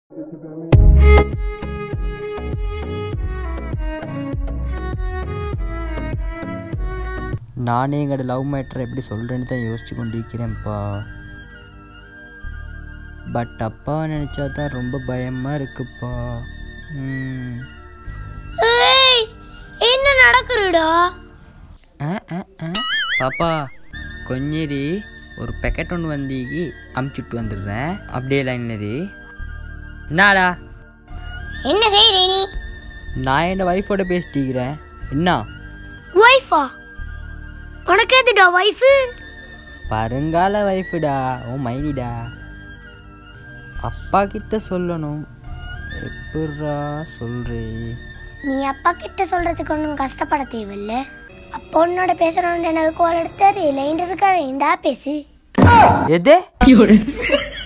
நானே எங்களோட லவ் மேட்டரை எப்படி சொல்கிறேன்னு தான் யோசிச்சு கொண்டிருக்கிறேன்ப்பா பட் அப்பாவை நினச்சா தான் ரொம்ப பயமாக இருக்குப்பா ம். ஏய் என்ன நடக்குதுடா ஆ ஆ ஆ பாப்பா கொஞ்சரி ஒரு பேக்கெட் ஒன்று வந்தீங்கி அமுச்சுட்டு வந்துடுறேன் அப்படியே லைனரி என்னடா என்ன செய்றே நீ நான் என் ஒய்ஃபோட பேசிட்டிக்கிறேன் என்ன ஒய்ஃபா உனக்கு எதுடா ஒய்ஃபு பருங்கால ஒய்ஃபுடா ஓ மைனிடா அப்பா கிட்ட சொல்லணும் எப்பட்றா சொல்றே நீ அப்பா கிட்ட சொல்றதுக்கு ஒன்றும் கஷ்டப்பட தேவையில்ல அப்பா உன்னோட பேசணும்னு எனக்கு கால் எடுத்தாரு லைன் இருக்காரு இந்தா பேசு எது